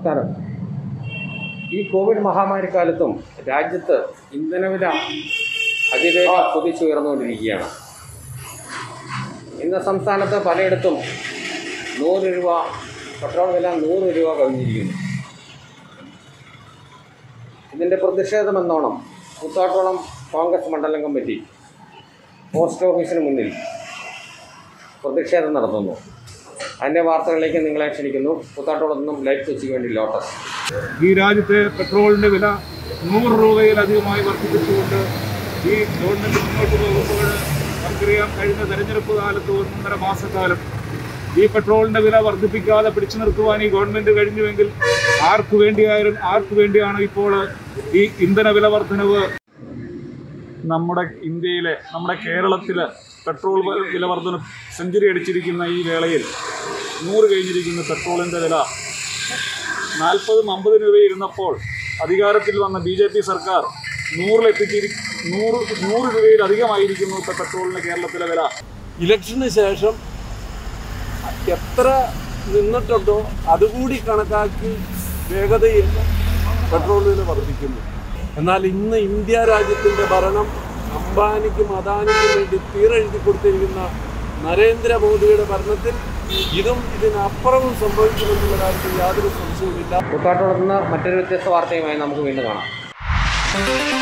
നമസ്കാരം ഈ കോവിഡ് മഹാമാരി കാലത്തും രാജ്യത്ത് ഇന്ധനവില അതിവേഗം കുതിച്ചുയർന്നുകൊണ്ടിരിക്കുകയാണ് ഇന്ന് സംസ്ഥാനത്ത് പലയിടത്തും നൂറ് രൂപ പെട്രോൾ വില നൂറ് രൂപ കവിഞ്ഞിരിക്കുന്നു ഇതിൻ്റെ പ്രതിഷേധമെന്നോണം കൂത്താട്ടോളം കോൺഗ്രസ് മണ്ഡലം കമ്മിറ്റി പോസ്റ്റ് ഓഫീസിന് മുന്നിൽ പ്രതിഷേധം നടത്തുന്നു അതിൻ്റെ വാർത്തകളിലേക്ക് നിങ്ങളെ ക്ഷണിക്കുന്നു കൂത്താട്ടോളത്ത് നിന്നും ലൈഫ് കൊച്ചിക്ക് വേണ്ടി ലോട്ടസ് ഈ രാജ്യത്തെ പെട്രോളിന്റെ വില നൂറ് രൂപയിലധികമായി വർദ്ധിപ്പിച്ചുകൊണ്ട് ഈ ഗവൺമെന്റ് മുന്നോട്ട് പോകുമ്പോൾ നമുക്കറിയാം കഴിഞ്ഞ തെരഞ്ഞെടുപ്പ് കാലത്ത് ഒന്നൊന്നര മാസക്കാലം ഈ പെട്രോളിന്റെ വില വർദ്ധിപ്പിക്കാതെ പിടിച്ചു നിർത്തുവാൻ ഈ ഗവൺമെന്റ് കഴിഞ്ഞുവെങ്കിൽ ആർക്കു വേണ്ടിയായാലും ആർക്കു വേണ്ടിയാണ് ഇപ്പോൾ ഈ ഇന്ധന വില വർധനവ് നമ്മുടെ ഇന്ത്യയിലെ നമ്മുടെ കേരളത്തിലെ പെട്രോൾ വ- വില വർധന സെഞ്ചുറി അടിച്ചിരിക്കുന്ന ഈ വേളയിൽ നൂറ് കഴിഞ്ഞിരിക്കുന്ന പെട്രോളിൻ്റെ വില നാൽപ്പതും അമ്പത് രൂപ ഇരുന്നപ്പോൾ അധികാരത്തിൽ വന്ന ബി ജെ പി സർക്കാർ നൂറിലെത്തിച്ചിരി നൂറ് നൂറ് രൂപയിലധികമായിരിക്കുന്നു ഇപ്പോൾ പെട്രോളിന് കേരളത്തിലെ വില ഇലക്ഷന് ശേഷം എത്ര നിന്നിട്ടുണ്ടോ അതുകൂടി കണക്കാക്കി വേഗതയിൽ പെട്രോൾ വില വർദ്ധിക്കുന്നു എന്നാൽ ഇന്ന് ഇന്ത്യ രാജ്യത്തിൻ്റെ ഭരണം അംബാനിക്കും അദാനിക്കും വേണ്ടി തീരെഴുതി കൊടുത്തിരിക്കുന്ന നരേന്ദ്രമോദിയുടെ ഭരണത്തിൽ ഇതും ഇതിനപ്പുറവും സംഭവിക്കുമെന്നുള്ള കാര്യത്തിൽ യാതൊരു സംശയവുമില്ല കൂത്താട്ടോളത്ത് നിന്ന് മറ്റൊരു വ്യത്യസ്ത വാർത്തയുമായി നമുക്ക് വീണ്ടും കാണാം